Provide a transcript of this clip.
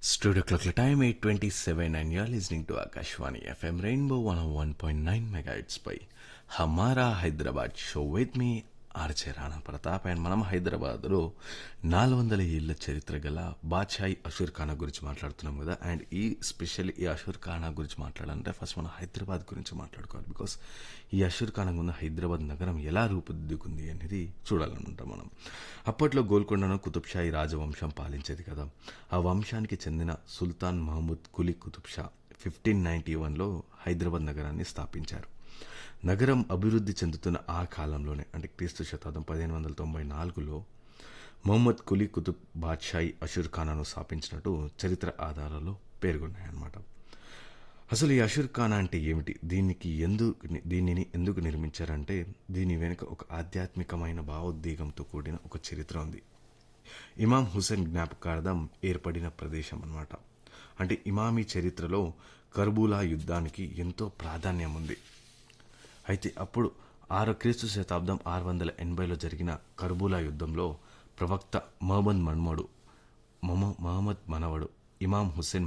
Studio clock time 827 and you're listening to Akashwani FM Rainbow 101.9 megahertz by Hamara Hyderabad show with me RJ Rana Pratap and మనం హైదరాబాద్లో నాలుగు వందల ఏళ్ల చరిత్ర గల బాద్షాయి అషూర్ ఖానా గురించి మాట్లాడుతున్నాం కదా అండ్ ఈ స్పెషల్ ఈ అషూర్ ఖానా గురించి మాట్లాడాలంటే ఫస్ట్ మనం హైదరాబాద్ గురించి మాట్లాడుకోవాలి బికాస్ ఈ అషూర్ ఖానా ఉన్న హైదరాబాద్ నగరం ఎలా రూపుదిద్దుకుంది అనేది చూడాలనుకుంటాం మనం అప్పట్లో గోల్కొండను కుతుబ్ షాహీ రాజవంశం పాలించేది కదా ఆ వంశానికి చెందిన సుల్తాన్ మహమూద్ కులీ కుతుబ్ షా ఫిఫ్టీన్ నైన్టీ వన్లో హైదరాబాద్ నగరాన్ని స్థాపించారు నగరం అభివృద్ధి చెందుతున్న ఆ కాలంలోనే అంటే క్రీస్తు శతాబ్దం పదిహేను వందల తొంభై నాలుగులో మొహమ్మద్ కులీ కుతుబ్ బాద్షాయి అషూర్ ఖానాను స్థాపించినట్టు చరిత్ర ఆధారాలు పేర్కొన్నాయన్నమాట అసలు ఈ అషూర్ ఖానా అంటే ఏమిటి దీనికి ఎందుకు దీనిని ఎందుకు నిర్మించారంటే దీని వెనుక ఒక ఆధ్యాత్మికమైన భావోద్వేగంతో కూడిన ఒక చరిత్ర ఉంది ఇమాం హుసేన్ జ్ఞాపకార్థం ఏర్పడిన ప్రదేశం అన్నమాట అంటే ఇమామీ చరిత్రలో కర్బూలా యుద్ధానికి ఎంతో ప్రాధాన్యం ఉంది అయితే అప్పుడు ఆరో క్రీస్తు శతాబ్దం ఆరు వందల ఎనభైలో జరిగిన కర్బూలా యుద్ధంలో ప్రవక్త మహమ్మద్ మన్మడు మహమ్మద్ మనవడు ఇమాం హుస్సేన్